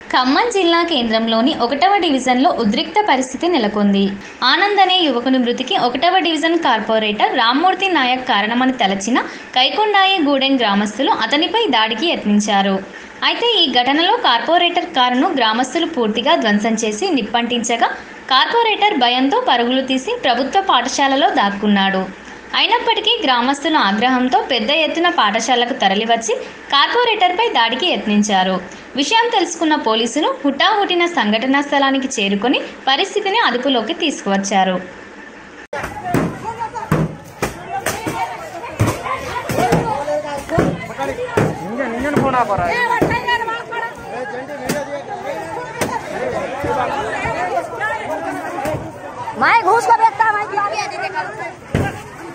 ఖమ్మం జిల్లా కేంద్రంలోని ఒకటవ డివిజన్లో ఉద్రిక్త పరిస్థితి నెలకొంది ఆనంద్ అనే యువకుని మృతికి ఒకటవ డివిజన్ కార్పొరేటర్ రామ్మూర్తి నాయక్ కారణమని తలచిన కైకొండాయి గూడెం గ్రామస్తులు అతనిపై దాడికి యత్నించారు అయితే ఈ ఘటనలో కార్పొరేటర్ కారును గ్రామస్తులు పూర్తిగా ధ్వంసం చేసి నిప్పంటించగా కార్పొరేటర్ భయంతో పరుగులు తీసి ప్రభుత్వ పాఠశాలలో దాక్కున్నాడు అయినప్పటికీ గ్రామస్తుల ఆగ్రహంతో పెద్ద ఎత్తున పాఠశాలకు తరలివచ్చి కార్పొరేటర్పై దాడికి యత్నించారు విషయం తెలుసుకున్న పోలీసులు హుటాహుటిన సంఘటనా స్థలానికి చేరుకొని పరిస్థితిని అదుపులోకి తీసుకువచ్చారు इंजन इंजन फोन आप रहा है मैं घूस को बेचता मैं क्यों आगे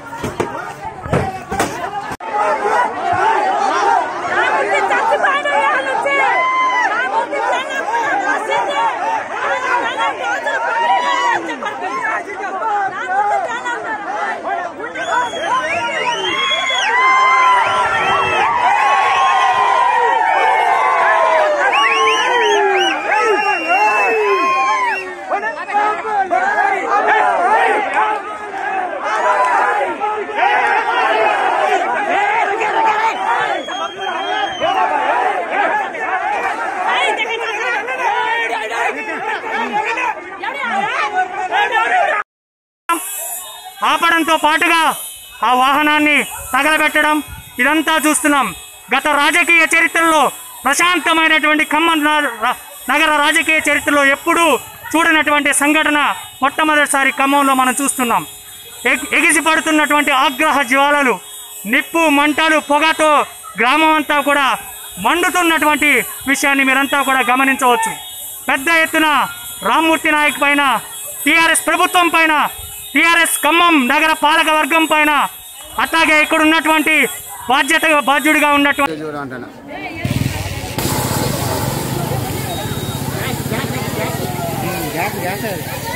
ఆపడంతో పాటుగా ఆ వాహనాన్ని తగలబెట్టడం ఇదంతా చూస్తున్నాం గత రాజకీయ చరిత్రలో ప్రశాంతమైనటువంటి ఖమ్మం న- ర- నగర రాజకీయ చరిత్రలో ఎప్పుడూ చూడనటువంటి సంఘటన మొట్టమొదటిసారి ఖమ్మంలో మనం చూస్తున్నాం ఎగ్- ఎగిసిపడుతున్నటువంటి ఆగ్రహ జ్వాలలు నిప్పు మంటలు పొగతో గ్రామం అంతా కూడా మండుతున్నటువంటి విషయాన్ని మీరంతా కూడా గమనించవచ్చు పెద్ద ఎత్తున రామ్మూర్తి నాయక్ పైన టీఆర్ఎస్ ప్రభుత్వం పైన టీఆర్ఎస్ ఖమ్మం నగర పాలక వర్గం పైన అట్లాగే ఇక్కడ ఉన్నటువంటి బాధ్యత బాధ్యుడిగా ఉన్నటువంటి చూడు అంటాను gas gas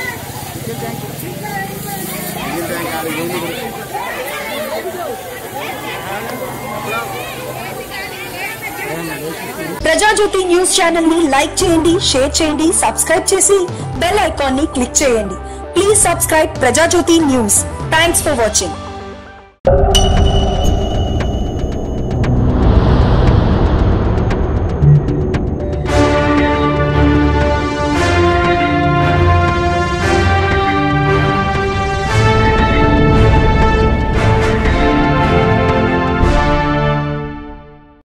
Prajajyothi news channel ని లైక్ చేయండి షేర్ చేయండి సబ్స్క్రైబ్ చేసి బెల్ ఐకాన్ ని క్లిక్ చేయండి please subscribe Prajajyothi news thanks for watching